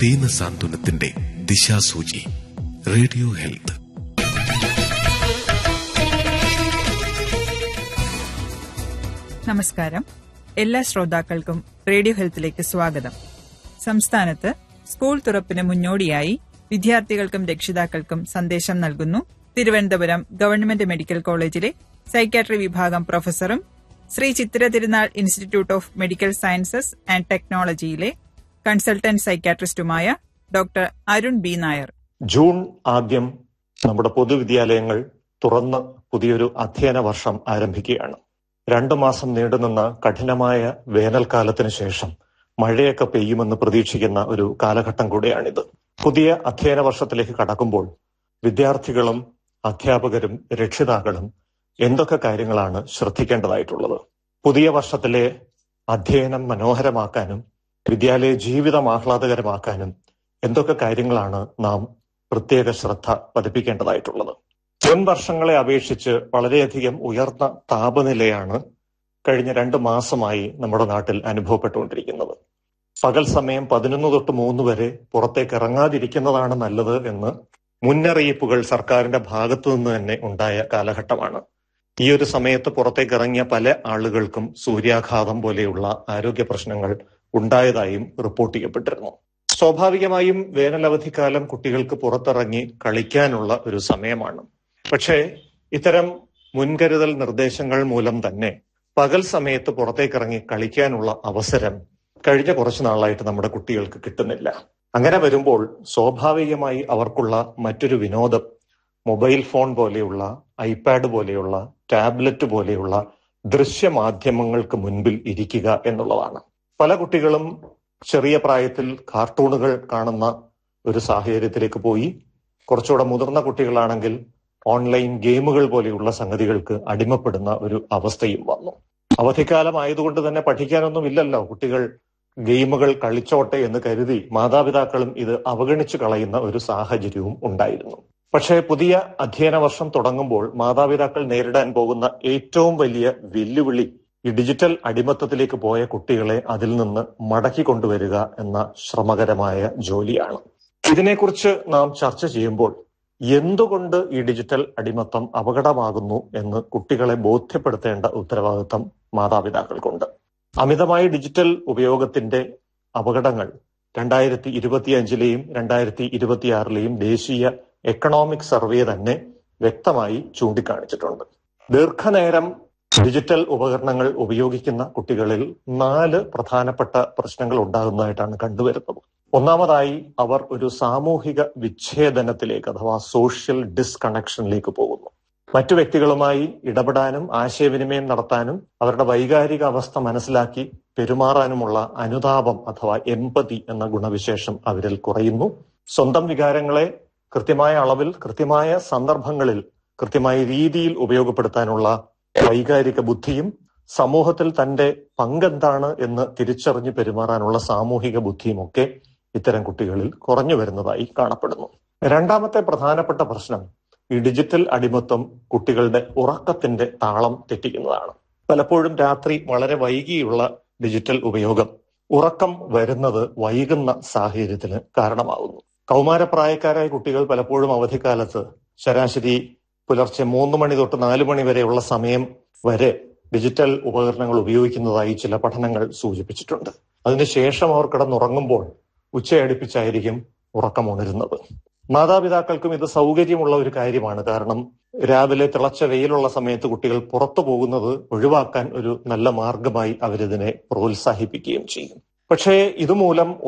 ദീനസാന്ത്വനത്തിന്റെ ദിശാസൂചി radio health നമസ്കാരം എല്ലാ ശ്രോതാക്കൾക്കും റേഡിയോ ഹെൽത്തിലേക്ക് സ്വാഗതം സംസ്ഥാനത്ത് സ്കൂൾ തുറപ്പിന് മുന്നോടിയായി വിദ്യാർത്ഥികൾക്കും രക്ഷിതാക്കൾക്കും സന്ദേശം നൽകുന്നു തിരുവനന്തപുരം ഗവൺമെന്റ് മെഡിക്കൽ കോളേജിലെ സൈക്കാട്രി വിഭാഗം പ്രൊഫസറും Sree Chithira Thirunal institute of medical sciences and ടെക്നോളജിയിലെ കൺസൾട്ടന്റ് സൈക്കാട്രിസ്റ്റുമായ doctor Arun B Nair June ആദ്യം നമ്മുടെ പൊതുവിദ്യാലയങ്ങൾ തുറന്ന് പുതിയൊരു അധ്യയന വർഷം ആരംഭിക്കുകയാണ് രണ്ടു മാസം നീണ്ടുനിന്ന കഠിനമായ വേനൽക്കാലത്തിന് ശേഷം മഴയൊക്കെ പെയ്യുമെന്ന് പ്രതീക്ഷിക്കുന്ന ഒരു കാലഘട്ടം കൂടെയാണിത് പുതിയ അധ്യയന വർഷത്തിലേക്ക് കടക്കുമ്പോൾ വിദ്യാർത്ഥികളും അധ്യാപകരും രക്ഷിതാക്കളും എന്തൊക്കെ കാര്യങ്ങളാണ് ശ്രദ്ധിക്കേണ്ടതായിട്ടുള്ളത് പുതിയ വർഷത്തിലെ അധ്യയനം മനോഹരമാക്കാനും വിദ്യാലയ ജീവിതം ആഹ്ലാദകരമാക്കാനും എന്തൊക്കെ കാര്യങ്ങളാണ് നാം പ്രത്യേക ശ്രദ്ധ പതിപ്പിക്കേണ്ടതായിട്ടുള്ളത് മുൻ വർഷങ്ങളെ അപേക്ഷിച്ച് വളരെയധികം ഉയർന്ന താപനിലയാണ് കഴിഞ്ഞ രണ്ട് മാസമായി നമ്മുടെ നാട്ടിൽ അനുഭവപ്പെട്ടുകൊണ്ടിരിക്കുന്നത് പകൽ സമയം പതിനൊന്ന് തൊട്ട് മൂന്ന് വരെ പുറത്തേക്ക് ഇറങ്ങാതിരിക്കുന്നതാണ് നല്ലത് എന്ന് മുന്നറിയിപ്പുകൾ സർക്കാരിന്റെ ഭാഗത്തു നിന്ന് തന്നെ ഉണ്ടായ കാലഘട്ടമാണ് ഈ ഒരു സമയത്ത് പുറത്തേക്ക് ഇറങ്ങിയ പല ആളുകൾക്കും സൂര്യാഘാതം പോലെയുള്ള ആരോഗ്യ പ്രശ്നങ്ങൾ ഉണ്ടായതായും റിപ്പോർട്ട് ചെയ്യപ്പെട്ടിരുന്നു സ്വാഭാവികമായും വേനലവധിക്കാലം കുട്ടികൾക്ക് പുറത്തിറങ്ങി കളിക്കാനുള്ള ഒരു സമയമാണ് പക്ഷേ ഇത്തരം മുൻകരുതൽ നിർദ്ദേശങ്ങൾ മൂലം തന്നെ പകൽ സമയത്ത് പുറത്തേക്കിറങ്ങി കളിക്കാനുള്ള അവസരം കഴിഞ്ഞ കുറച്ചു നാളായിട്ട് നമ്മുടെ കുട്ടികൾക്ക് കിട്ടുന്നില്ല അങ്ങനെ വരുമ്പോൾ സ്വാഭാവികമായി അവർക്കുള്ള മറ്റൊരു വിനോദം മൊബൈൽ ഫോൺ പോലെയുള്ള ഐപാഡ് പോലെയുള്ള ടാബ്ലറ്റ് പോലെയുള്ള ദൃശ്യമാധ്യമങ്ങൾക്ക് മുൻപിൽ ഇരിക്കുക എന്നുള്ളതാണ് പല കുട്ടികളും ചെറിയ പ്രായത്തിൽ കാർട്ടൂണുകൾ കാണുന്ന ഒരു സാഹചര്യത്തിലേക്ക് പോയി കുറച്ചുകൂടെ മുതിർന്ന കുട്ടികളാണെങ്കിൽ ഓൺലൈൻ ഗെയിമുകൾ പോലെയുള്ള സംഗതികൾക്ക് അടിമപ്പെടുന്ന ഒരു അവസ്ഥയും വന്നു അവധിക്കാലം ആയതുകൊണ്ട് തന്നെ പഠിക്കാനൊന്നും ഇല്ലല്ലോ കുട്ടികൾ ഗെയിമുകൾ കളിച്ചോട്ടെ എന്ന് കരുതി മാതാപിതാക്കളും ഇത് അവഗണിച്ചു കളയുന്ന ഒരു സാഹചര്യവും ഉണ്ടായിരുന്നു പക്ഷേ പുതിയ അധ്യയന വർഷം തുടങ്ങുമ്പോൾ മാതാപിതാക്കൾ നേരിടാൻ പോകുന്ന ഏറ്റവും വലിയ വെല്ലുവിളി ഈ ഡിജിറ്റൽ അടിമത്തത്തിലേക്ക് പോയ കുട്ടികളെ അതിൽ നിന്ന് മടക്കി കൊണ്ടുവരിക എന്ന ശ്രമകരമായ ജോലിയാണ് ഇതിനെക്കുറിച്ച് നാം ചർച്ച ചെയ്യുമ്പോൾ എന്തുകൊണ്ട് ഈ ഡിജിറ്റൽ അടിമത്തം അപകടമാകുന്നു എന്ന് കുട്ടികളെ ബോധ്യപ്പെടുത്തേണ്ട ഉത്തരവാദിത്തം മാതാപിതാക്കൾക്കുണ്ട് അമിതമായ ഡിജിറ്റൽ ഉപയോഗത്തിന്റെ അപകടങ്ങൾ രണ്ടായിരത്തി ഇരുപത്തിയഞ്ചിലെയും രണ്ടായിരത്തി ഇരുപത്തിയാറിലെയും ദേശീയ എക്കണോമിക് സർവേ തന്നെ വ്യക്തമായി ചൂണ്ടിക്കാണിച്ചിട്ടുണ്ട് ദീർഘനേരം ഡിജിറ്റൽ ഉപകരണങ്ങൾ ഉപയോഗിക്കുന്ന കുട്ടികളിൽ നാല് പ്രധാനപ്പെട്ട പ്രശ്നങ്ങൾ ഉണ്ടാകുന്നതായിട്ടാണ് കണ്ടുവരുന്നത് ഒന്നാമതായി അവർ ഒരു സാമൂഹിക വിച്ഛേദനത്തിലേക്ക് അഥവാ സോഷ്യൽ ഡിസ്കണക്ഷനിലേക്ക് പോകുന്നു മറ്റു വ്യക്തികളുമായി ഇടപെടാനും ആശയവിനിമയം നടത്താനും അവരുടെ വൈകാരിക അവസ്ഥ മനസ്സിലാക്കി പെരുമാറാനുമുള്ള അനുതാപം അഥവാ എമ്പതി എന്ന ഗുണവിശേഷം അവരിൽ കുറയുന്നു സ്വന്തം വികാരങ്ങളെ കൃത്യമായ അളവിൽ കൃത്യമായ സന്ദർഭങ്ങളിൽ കൃത്യമായ രീതിയിൽ ഉപയോഗപ്പെടുത്താനുള്ള വൈകാരിക ബുദ്ധിയും സമൂഹത്തിൽ തന്റെ പങ്കെന്താണ് എന്ന് തിരിച്ചറിഞ്ഞ് പെരുമാറാനുള്ള സാമൂഹിക ബുദ്ധിയും ഒക്കെ ഇത്തരം കുട്ടികളിൽ കുറഞ്ഞു വരുന്നതായി കാണപ്പെടുന്നു രണ്ടാമത്തെ പ്രധാനപ്പെട്ട പ്രശ്നം ഈ ഡിജിറ്റൽ അടിമത്വം കുട്ടികളുടെ ഉറക്കത്തിന്റെ താളം തെറ്റിക്കുന്നതാണ് പലപ്പോഴും രാത്രി വളരെ വൈകിയുള്ള ഡിജിറ്റൽ ഉപയോഗം ഉറക്കം വരുന്നത് വൈകുന്ന സാഹചര്യത്തിന് കാരണമാകുന്നു കൗമാരപ്രായക്കാരായ കുട്ടികൾ പലപ്പോഴും അവധിക്കാലത്ത് ശരാശരി പുലർച്ചെ മൂന്ന് മണി തൊട്ട് നാല് മണി വരെയുള്ള സമയം വരെ ഡിജിറ്റൽ ഉപകരണങ്ങൾ ഉപയോഗിക്കുന്നതായി ചില പഠനങ്ങൾ സൂചിപ്പിച്ചിട്ടുണ്ട് അതിനുശേഷം അവർ കിടന്നുറങ്ങുമ്പോൾ ഉച്ചയടുപ്പിച്ചായിരിക്കും ഉറക്കമുണരുന്നത് മാതാപിതാക്കൾക്കും ഇത് സൗകര്യമുള്ള ഒരു കാര്യമാണ് കാരണം രാവിലെ തിളച്ച വെയിലുള്ള സമയത്ത് കുട്ടികൾ പുറത്തു പോകുന്നത് ഒഴിവാക്കാൻ ഒരു നല്ല മാർഗമായി അവരിതിനെ പ്രോത്സാഹിപ്പിക്കുകയും ചെയ്യും പക്ഷേ ഇതുമൂലം